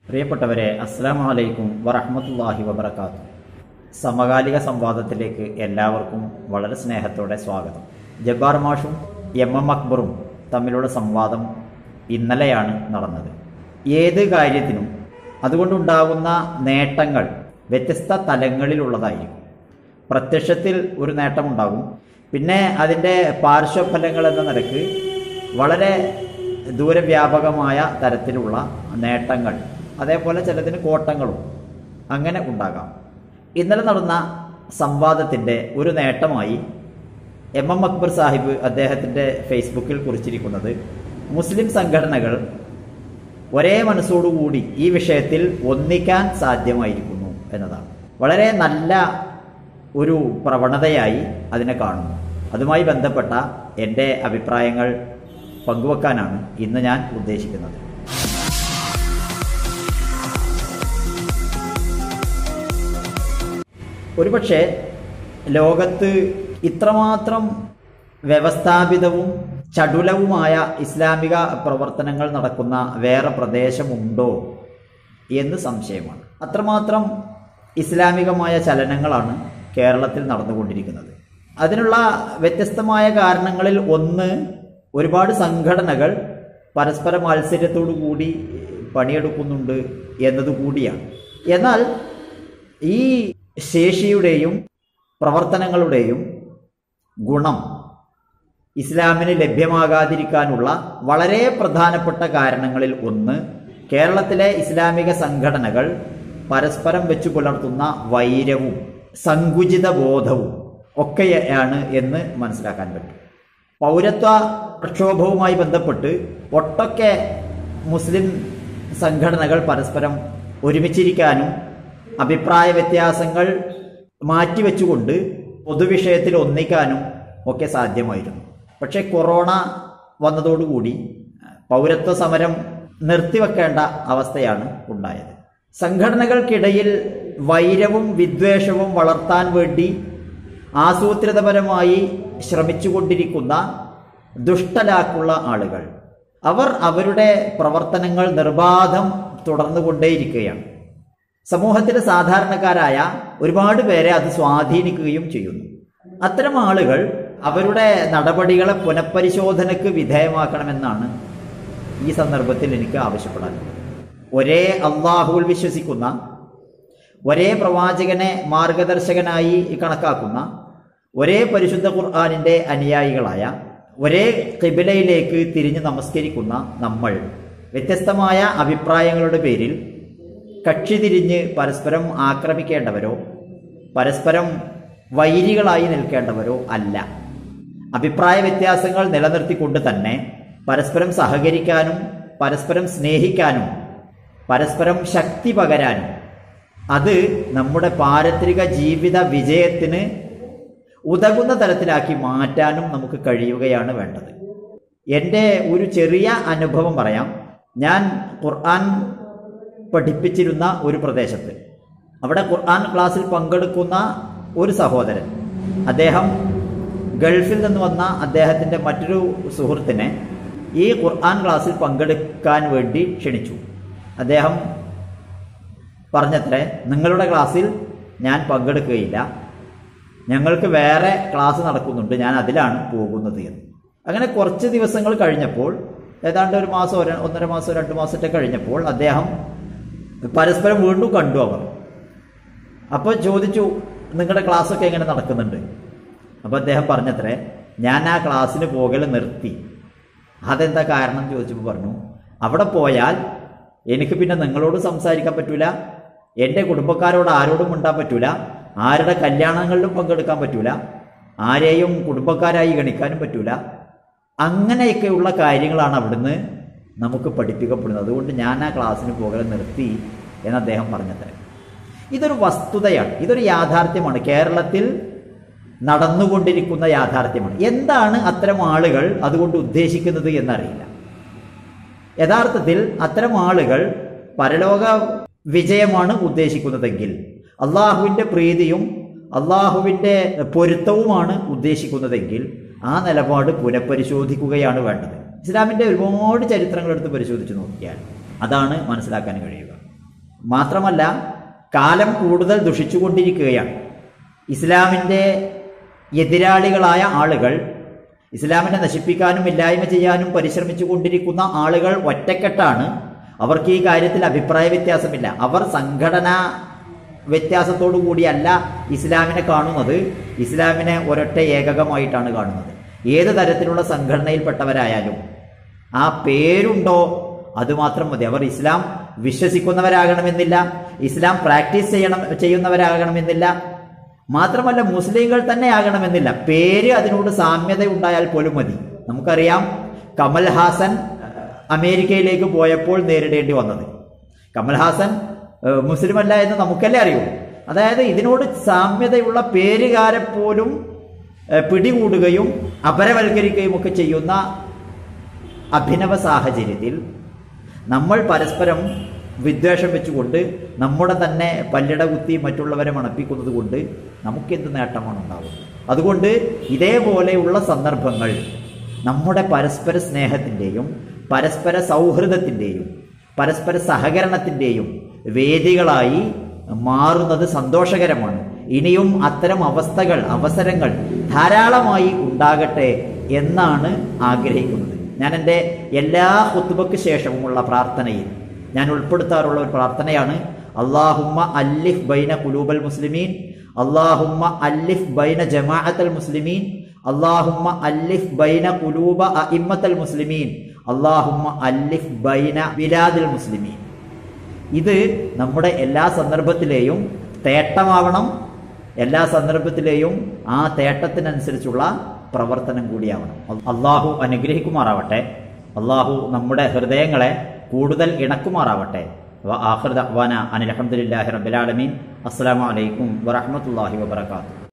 പ്രിയപ്പെട്ടവരെ അസ്സാം വലൈക്കും വറഹമത്തല്ലാഹി വബർക്കാത്തു സമകാലിക സംവാദത്തിലേക്ക് എല്ലാവർക്കും വളരെ സ്നേഹത്തോടെ സ്വാഗതം ജബ്ബാർ മാഷും എം എം അക്ബറും തമ്മിലുള്ള സംവാദം ഇന്നലെയാണ് നടന്നത് ഏത് കാര്യത്തിനും അതുകൊണ്ടുണ്ടാകുന്ന നേട്ടങ്ങൾ വ്യത്യസ്ത തലങ്ങളിലുള്ളതായിരിക്കും പ്രത്യക്ഷത്തിൽ ഒരു നേട്ടമുണ്ടാകും പിന്നെ അതിൻ്റെ പാർശ്വഫലങ്ങൾ എന്ന നിലക്ക് വളരെ ദൂരവ്യാപകമായ തരത്തിലുള്ള നേട്ടങ്ങൾ അതേപോലെ ചിലതിന് കോട്ടങ്ങളും അങ്ങനെ ഉണ്ടാകാം ഇന്നലെ നടന്ന സംവാദത്തിൻ്റെ ഒരു നേട്ടമായി എം എം അക്ബർ സാഹിബ് അദ്ദേഹത്തിൻ്റെ ഫേസ്ബുക്കിൽ കുറിച്ചിരിക്കുന്നത് മുസ്ലിം സംഘടനകൾ ഒരേ മനസ്സോടുകൂടി ഈ വിഷയത്തിൽ ഒന്നിക്കാൻ സാധ്യമായിരിക്കുന്നു എന്നതാണ് വളരെ നല്ല ഒരു പ്രവണതയായി അതിനെ കാണുന്നു അതുമായി ബന്ധപ്പെട്ട എൻ്റെ അഭിപ്രായങ്ങൾ പങ്കുവെക്കാനാണ് ഇന്ന് ഞാൻ ഉദ്ദേശിക്കുന്നത് ഒരുപക്ഷെ ലോകത്ത് ഇത്രമാത്രം വ്യവസ്ഥാപിതവും ചടുലവുമായ ഇസ്ലാമിക പ്രവർത്തനങ്ങൾ നടക്കുന്ന വേറെ പ്രദേശമുണ്ടോ എന്ന് സംശയമാണ് അത്രമാത്രം ഇസ്ലാമികമായ ചലനങ്ങളാണ് കേരളത്തിൽ നടന്നുകൊണ്ടിരിക്കുന്നത് അതിനുള്ള വ്യത്യസ്തമായ കാരണങ്ങളിൽ ഒന്ന് ഒരുപാട് സംഘടനകൾ പരസ്പര മത്സരത്തോടു കൂടി പണിയെടുക്കുന്നുണ്ട് എന്നതുകൂടിയാണ് എന്നാൽ ഈ ശേഷിയുടെയും പ്രവർത്തനങ്ങളുടെയും ഗുണം ഇസ്ലാമിന് ലഭ്യമാകാതിരിക്കാനുള്ള വളരെ പ്രധാനപ്പെട്ട കാരണങ്ങളിൽ ഒന്ന് കേരളത്തിലെ ഇസ്ലാമിക സംഘടനകൾ പരസ്പരം വെച്ചു പുലർത്തുന്ന വൈരവും സങ്കുചിത ബോധവും ഒക്കെയാണ് എന്ന് മനസ്സിലാക്കാൻ പറ്റും പൗരത്വ പ്രക്ഷോഭവുമായി ബന്ധപ്പെട്ട് ഒട്ടൊക്കെ മുസ്ലിം സംഘടനകൾ പരസ്പരം ഒരുമിച്ചിരിക്കാനും അഭിപ്രായ വ്യത്യാസങ്ങൾ മാറ്റിവെച്ചുകൊണ്ട് പൊതുവിഷയത്തിൽ ഒന്നിക്കാനും ഒക്കെ സാധ്യമായിരുന്നു പക്ഷേ കൊറോണ വന്നതോടുകൂടി പൗരത്വ സമരം നിർത്തിവെക്കേണ്ട അവസ്ഥയാണ് ഉണ്ടായത് സംഘടനകൾക്കിടയിൽ വൈരവും വിദ്വേഷവും വളർത്താൻ വേണ്ടി ആസൂത്രിതപരമായി ശ്രമിച്ചുകൊണ്ടിരിക്കുന്ന ദുഷ്ടലാക്കുള്ള ആളുകൾ അവർ അവരുടെ പ്രവർത്തനങ്ങൾ നിർബാധം തുടർന്നുകൊണ്ടേയിരിക്കുകയാണ് സമൂഹത്തിലെ സാധാരണക്കാരായ ഒരുപാട് പേരെ അത് സ്വാധീനിക്കുകയും ചെയ്യുന്നു അത്തരം ആളുകൾ അവരുടെ നടപടികളെ പുനഃപരിശോധനയ്ക്ക് വിധേയമാക്കണമെന്നാണ് ഈ സന്ദർഭത്തിൽ എനിക്ക് ആവശ്യപ്പെടാനുള്ളത് ഒരേ അള്ളാഹുവിൽ വിശ്വസിക്കുന്ന ഒരേ പ്രവാചകനെ മാർഗദർശകനായി കണക്കാക്കുന്ന ഒരേ പരിശുദ്ധ ഖുർആാനിൻ്റെ അനുയായികളായ ഒരേ കിബിലയിലേക്ക് തിരിഞ്ഞ് നമസ്കരിക്കുന്ന നമ്മൾ വ്യത്യസ്തമായ അഭിപ്രായങ്ങളുടെ പേരിൽ കക്ഷി തിരിഞ്ഞ് പരസ്പരം ആക്രമിക്കേണ്ടവരോ പരസ്പരം വൈരികളായി നിൽക്കേണ്ടവരോ അല്ല അഭിപ്രായ വ്യത്യാസങ്ങൾ നിലനിർത്തിക്കൊണ്ട് തന്നെ പരസ്പരം സഹകരിക്കാനും പരസ്പരം സ്നേഹിക്കാനും പരസ്പരം ശക്തി പകരാനും അത് നമ്മുടെ പാരത്രിക ജീവിത വിജയത്തിന് ഉതകുന്ന തരത്തിലാക്കി മാറ്റാനും നമുക്ക് കഴിയുകയാണ് വേണ്ടത് എൻ്റെ ഒരു ചെറിയ അനുഭവം പറയാം ഞാൻ ഖുർആൻ പഠിപ്പിച്ചിരുന്ന ഒരു പ്രദേശത്ത് അവിടെ ഖുർആൻ ക്ലാസ്സിൽ പങ്കെടുക്കുന്ന ഒരു സഹോദരൻ അദ്ദേഹം ഗൾഫിൽ നിന്ന് വന്ന അദ്ദേഹത്തിൻ്റെ മറ്റൊരു സുഹൃത്തിനെ ഈ ഖുർആൻ ക്ലാസ്സിൽ പങ്കെടുക്കാൻ വേണ്ടി ക്ഷണിച്ചു അദ്ദേഹം പറഞ്ഞത്രേ നിങ്ങളുടെ ക്ലാസ്സിൽ ഞാൻ പങ്കെടുക്കുകയില്ല ഞങ്ങൾക്ക് വേറെ ക്ലാസ് നടക്കുന്നുണ്ട് ഞാൻ അതിലാണ് പോകുന്നത് എന്ന് അങ്ങനെ കുറച്ച് ദിവസങ്ങൾ കഴിഞ്ഞപ്പോൾ ഏതാണ്ട് ഒരു മാസം ഒരു ഒന്നര മാസം രണ്ട് മാസത്തെ കഴിഞ്ഞപ്പോൾ അദ്ദേഹം പരസ്പരം വീണ്ടും കണ്ടു അവർ അപ്പോൾ ചോദിച്ചു നിങ്ങളുടെ ക്ലാസ്സൊക്കെ എങ്ങനെ നടക്കുന്നുണ്ട് അപ്പോൾ അദ്ദേഹം പറഞ്ഞത്രേ ഞാൻ ആ ക്ലാസ്സിന് പോകൽ നിർത്തി അതെന്താ കാരണം ചോദിച്ചപ്പോൾ പറഞ്ഞു അവിടെ പോയാൽ എനിക്ക് പിന്നെ നിങ്ങളോട് സംസാരിക്കാൻ പറ്റൂല എൻ്റെ കുടുംബക്കാരോട് ആരോടും മിണ്ടാൻ പറ്റൂല ആരുടെ കല്യാണങ്ങളിലും പങ്കെടുക്കാൻ പറ്റൂല ആരെയും കുടുംബക്കാരായി ഗണിക്കാനും പറ്റൂല അങ്ങനെയൊക്കെയുള്ള കാര്യങ്ങളാണ് അവിടുന്ന് നമുക്ക് പഠിപ്പിക്കപ്പെടുന്നത് അതുകൊണ്ട് ഞാൻ ആ ക്ലാസ്സിന് പോകൽ നിർത്തി എന്ന് അദ്ദേഹം പറഞ്ഞത് ഇതൊരു വസ്തുതയാണ് ഇതൊരു യാഥാർത്ഥ്യമാണ് കേരളത്തിൽ നടന്നുകൊണ്ടിരിക്കുന്ന യാഥാർത്ഥ്യമാണ് എന്താണ് അത്തരം ആളുകൾ അതുകൊണ്ട് ഉദ്ദേശിക്കുന്നത് എന്നറിയില്ല യഥാർത്ഥത്തിൽ അത്തരം ആളുകൾ പരലോക വിജയമാണ് ഉദ്ദേശിക്കുന്നതെങ്കിൽ അള്ളാഹുവിൻ്റെ പ്രീതിയും അള്ളാഹുവിൻ്റെ പൊരുത്തവുമാണ് ഉദ്ദേശിക്കുന്നതെങ്കിൽ ആ നിലപാട് പുനഃപരിശോധിക്കുകയാണ് വേണ്ടത് ഇസ്ലാമിൻ്റെ ഒരുപാട് ചരിത്രങ്ങൾ എടുത്ത് പരിശോധിച്ച് നോക്കിയാൽ അതാണ് മനസ്സിലാക്കാൻ കഴിയുക മാത്രമല്ല കാലം കൂടുതൽ ദുഷിച്ചുകൊണ്ടിരിക്കുകയാണ് ഇസ്ലാമിൻ്റെ എതിരാളികളായ ആളുകൾ ഇസ്ലാമിനെ നശിപ്പിക്കാനും ഇല്ലായ്മ ചെയ്യാനും പരിശ്രമിച്ചു കൊണ്ടിരിക്കുന്ന ആളുകൾ ഒറ്റക്കെട്ടാണ് അവർക്ക് ഈ കാര്യത്തിൽ അഭിപ്രായ വ്യത്യാസമില്ല അവർ സംഘടനാ വ്യത്യാസത്തോടു കൂടിയല്ല ഇസ്ലാമിനെ കാണുന്നത് ഇസ്ലാമിനെ ഒരൊറ്റ ഏകകമായിട്ടാണ് കാണുന്നത് ഏത് തരത്തിലുള്ള സംഘടനയിൽപ്പെട്ടവരായാലും ആ പേരുണ്ടോ അതുമാത്രം മതി അവർ ഇസ്ലാം വിശ്വസിക്കുന്നവരാകണമെന്നില്ല ഇസ്ലാം പ്രാക്ടീസ് ചെയ്യണം ചെയ്യുന്നവരാകണമെന്നില്ല മാത്രമല്ല മുസ്ലിങ്ങൾ തന്നെ ആകണമെന്നില്ല പേര് അതിനോട് സാമ്യത ഉണ്ടായാൽ പോലും മതി നമുക്കറിയാം കമൽ ഹാസൻ അമേരിക്കയിലേക്ക് പോയപ്പോൾ നേരിടേണ്ടി വന്നത് കമൽ ഹാസൻ ഏഹ്, മുസ്ലിം അല്ല എന്ന് നമുക്കല്ലേ അറിയൂ അതായത് ഇതിനോട് സാമ്യതയുള്ള പേരുകാരെ പോലും ഏഹ്, പിടികൂടുകയും അപരവൽക്കരിക്കുകയും ഒക്കെ ചെയ്യുന്ന അഭിനവ സാഹചര്യത്തിൽ നമ്മൾ പരസ്പരം വിദ്വേഷം വെച്ചുകൊണ്ട് നമ്മുടെ തന്നെ പല്ലിട കുത്തി മറ്റുള്ളവരെ മണപ്പിക്കുന്നത് കൊണ്ട് നമുക്കെന്ത് നേട്ടമാണ് ഉണ്ടാകുന്നത് അതുകൊണ്ട് ഇതേപോലെയുള്ള സന്ദർഭങ്ങൾ നമ്മുടെ പരസ്പര സ്നേഹത്തിൻ്റെയും പരസ്പര സൗഹൃദത്തിൻ്റെയും പരസ്പര സഹകരണത്തിൻ്റെയും വേദികളായി മാറുന്നത് സന്തോഷകരമാണ് ഇനിയും അത്തരം അവസ്ഥകൾ അവസരങ്ങൾ ധാരാളമായി ഉണ്ടാകട്ടെ എന്നാണ് ആഗ്രഹിക്കുന്നത് ഞാൻ എൻ്റെ എല്ലാ കുത്തുബക്ക് ശേഷവുമുള്ള പ്രാർത്ഥനയിൽ ഞാൻ ഉൾപ്പെടുത്താറുള്ള ഒരു പ്രാർത്ഥനയാണ് അള്ളാഹുമ്മ അല്ലിഫ് ബൈന കുലൂബൽ മുസ്ലിമീൻ അള്ളാഹുമ്മ അല്ലിഫ് ബൈന ജമാഅത്തൽ മുസ്ലിമീൻ അള്ളാഹുമ്മ അല്ലിഫ് ബൈന കുലൂബ അഇമ്മത്തൽ മുസ്ലിമീൻ അള്ളാഹുമ്മ അല്ലിഫ് ബൈന വിലാദിൽ മുസ്ലിമീൻ ഇത് നമ്മുടെ എല്ലാ സന്ദർഭത്തിലെയും തേട്ടമാവണം എല്ലാ സന്ദർഭത്തിലെയും ആ തേട്ടത്തിനനുസരിച്ചുള്ള പ്രവർത്തനം കൂടിയാവണം അള്ളാഹു അനുഗ്രഹിക്കുമാറാവട്ടെ അള്ളാഹു നമ്മുടെ ഹൃദയങ്ങളെ കൂടുതൽ ഇണക്കുമാറാവട്ടെ ആഹൃദ വാന അനിൽ അഹമ്മദില്ലാഹി റബ്ബിലാലമീൻ അസ്സാം വലൈക്കും വറഹമത്തല്ലാഹി വബർക്കാത്തു